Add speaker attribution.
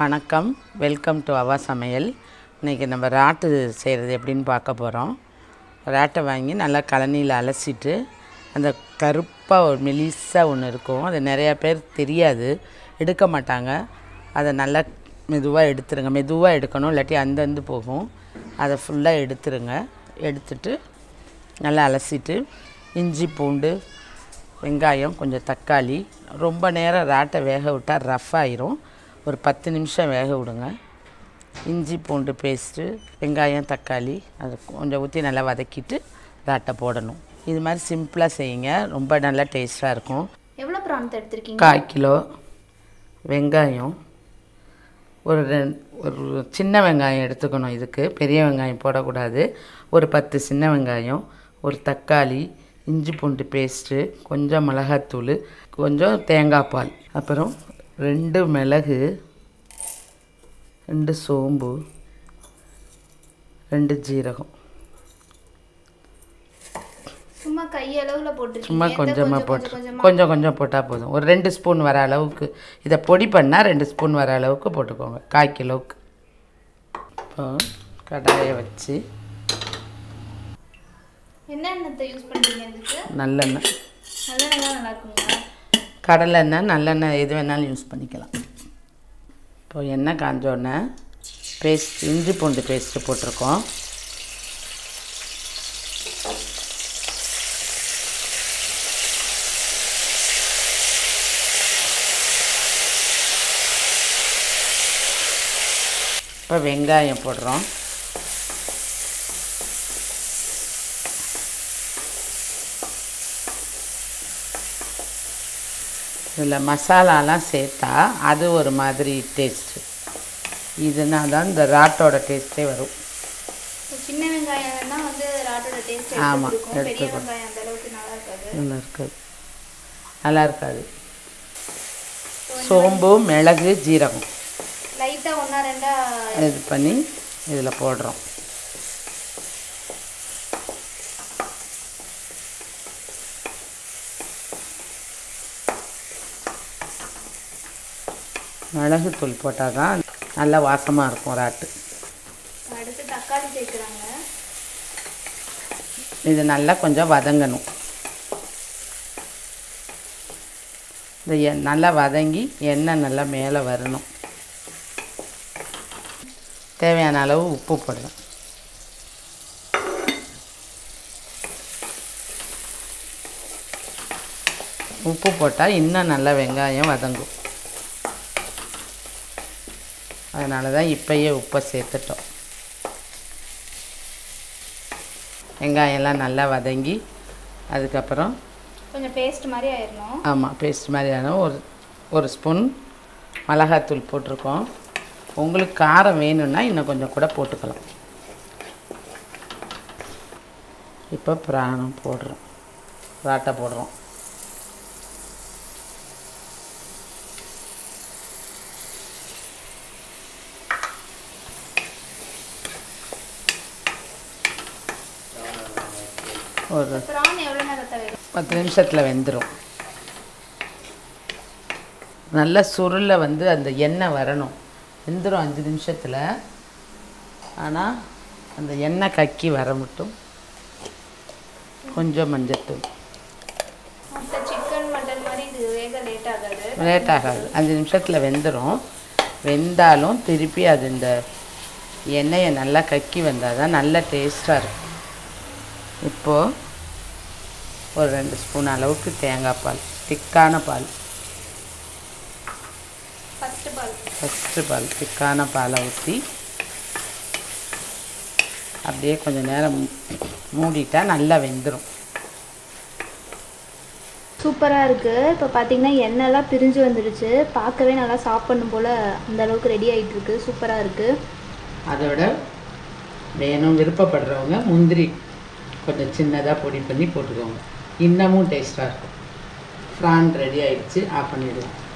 Speaker 1: வணக்கம் welcome to அவா சமையல் இன்றைக்கி நம்ம ராட்டு செய்கிறது எப்படின்னு பார்க்க போகிறோம் ராட்டை வாங்கி நல்லா கழனியில் அலசிட்டு அந்த கருப்பாக ஒரு மெலிசாக ஒன்று இருக்கும் அது நிறையா பேர் தெரியாது எடுக்க மாட்டாங்க அதை நல்லா மெதுவாக எடுத்துருங்க மெதுவாக எடுக்கணும் இல்லாட்டி அந்தந்து போகும் அதை ஃபுல்லாக எடுத்துருங்க எடுத்துட்டு நல்லா அலசிட்டு இஞ்சி பூண்டு வெங்காயம் கொஞ்சம் தக்காளி ரொம்ப நேரம் ராட்டை வேக விட்டால் ரஃப் ஆயிரும் ஒரு பத்து நிமிஷம் வேக விடுங்க இஞ்சி பூண்டு பேஸ்ட்டு வெங்காயம் தக்காளி அதை கொஞ்சம் ஊற்றி நல்லா வதக்கிட்டு ராட்டை போடணும் இது மாதிரி சிம்பிளாக செய்யுங்க ரொம்ப நல்லா டேஸ்ட்டாக இருக்கும்
Speaker 2: எவ்வளோ ப்ரான்த் எடுத்திருக்கீங்க
Speaker 1: கால் கிலோ வெங்காயம் ஒரு ரெண் ஒரு சின்ன வெங்காயம் எடுத்துக்கணும் இதுக்கு பெரிய வெங்காயம் போடக்கூடாது ஒரு பத்து சின்ன வெங்காயம் ஒரு தக்காளி இஞ்சி பூண்டு பேஸ்ட்டு கொஞ்சம் மிளகாத்தூள் கொஞ்சம் தேங்காய் பால் அப்புறம் ரெண்டு மிளகு ரெண்டு சோம்பு ரெண்டு ஜீரகம்
Speaker 2: சும்மா கையளவில்
Speaker 1: சும்மா
Speaker 2: போட்டிருக்கீங்க எந்த
Speaker 1: கொஞ்சமாக
Speaker 2: கொஞ்சம்
Speaker 1: போட்டு
Speaker 2: கொஞ்சம் கொஞ்சமா
Speaker 1: கொஞ்சம் கொஞ்சம் போட்டால் போதும் ஒரு ரெண்டு ஸ்பூன் வர அளவுக்கு இதை பொடி பண்ணால் ரெண்டு ஸ்பூன் வர அளவுக்கு போட்டுக்கோங்க கால் கிலோவுக்கு இப்போ கடாயை வச்சு
Speaker 2: என்ன எண்ணத்தை யூஸ் பண்ணுறீங்க இதுக்கு
Speaker 1: நல்லெண்ணெய்
Speaker 2: நல்லெண்ணெய் தான் நல்லா இருக்குங்களா
Speaker 1: கடலெண்ணெய் நல்லெண்ணெய் எது வேணாலும் யூஸ் பண்ணிக்கலாம் இப்போ எண்ணெய் காஞ்சோடனே பேஸ்ட் இஞ்சி பூண்டு பேஸ்ட்டு போட்டிருக்கோம் இப்போ வெங்காயம் போடுறோம் இதில் மசாலாலாம் சேர்த்தா அது ஒரு மாதிரி டேஸ்ட்டு இதுனா தான் இந்த ராட்டோட டேஸ்ட்டே வரும்
Speaker 2: இப்போ சின்ன வெங்காயம் தான் வந்து ராட்டோட டேஸ்ட்
Speaker 1: ஆமா,
Speaker 2: இருக்கும் பெரிய
Speaker 1: எடுத்துக்கும்.
Speaker 2: வெங்காயம் அந்த அளவுக்கு நல்லா இருக்காது
Speaker 1: நல்லா இருக்காது நல்லா இருக்காது சோம்பு மிளகு ஜீரகம்
Speaker 2: லைட்டாக ஒன்றா ரெண்டா
Speaker 1: இது பண்ணி இதில் போடுறோம் மிளகுத்தூள் போட்டால் தான் நல்லா வாசமாக இருக்கும் ராட்டு
Speaker 2: அடுத்து தக்காளி சேர்க்குறாங்க
Speaker 1: இது நல்லா கொஞ்சம் வதங்கணும் இந்த எ- நல்லா வதங்கி எண்ணெய் நல்லா மேலே வரணும் தேவையான அளவு உப்பு போடுறேன் உப்பு போட்டால் இன்னும் நல்லா வெங்காயம் வதங்கும் அதனால தான் இப்பயே உப்பை சேர்த்துட்டோம் வெங்காயம்லாம் நல்லா வதங்கி அதுக்கப்புறம்
Speaker 2: கொஞ்சம் பேஸ்ட் மாதிரி ஆயிடணும்
Speaker 1: ஆமாம் பேஸ்ட் மாதிரியான ஒரு ஒரு ஸ்பூன் மிளகாத்தூள் போட்டிருக்கோம் உங்களுக்கு காரம் வேணும்னா இன்னும் கொஞ்சம் கூட போட்டுக்கலாம் இப்போ பிராணம் போடுறோம் ராட்டை போடுறோம் ஒரு
Speaker 2: ப்ரான் எவ்வளோ நேரத்தை வேகும்
Speaker 1: பத்து நிமிஷத்தில் வெந்துடும் நல்ல சுருள வந்து அந்த எண்ணெய் வரணும் வெந்துடும் அஞ்சு நிமிஷத்தில் ஆனால் அந்த எண்ணெய் கக்கி வர மட்டும் கொஞ்சம் மஞ்சத்தூள்
Speaker 2: மற்ற சிக்கன் மட்டன் மாதிரி இது வேக லேட் ஆகாது
Speaker 1: லேட் ஆகாது அஞ்சு நிமிஷத்தில் வெந்துடும் வெந்தாலும் திருப்பி அது இந்த எண்ணெயை நல்லா கக்கி வந்தால் தான் நல்ல டேஸ்ட்டாக இருக்கும் இப்போது ஒரு ரெண்டு ஸ்பூன் அளவுக்கு தேங்காய் பால் திக்கான பால்
Speaker 2: ஃபஸ்ட்டு பால்
Speaker 1: ஃபஸ்ட்டு பால் திக்கான பாலை ஊற்றி அப்படியே கொஞ்சம் நேரம் மூடிட்டா நல்லா வெந்துடும்
Speaker 2: சூப்பராக இருக்குது இப்போ பார்த்தீங்கன்னா எண்ணெய்லாம் பிரிஞ்சு வந்துடுச்சு பார்க்கவே நல்லா சாப்பிடணும் போல் அந்த அளவுக்கு ரெடி ஆகிட்டு இருக்கு சூப்பராக இருக்குது
Speaker 1: அதோட வேணும் விருப்பப்படுறவங்க முந்திரி கொஞ்சம் சின்னதாக பொடி பண்ணி போட்டுக்கோங்க இன்னமும் டேஸ்ட்டாக இருக்கும் ஃப்ரான் ரெடி ஆயிடுச்சு ஆஃப் பண்ணிடுவோம்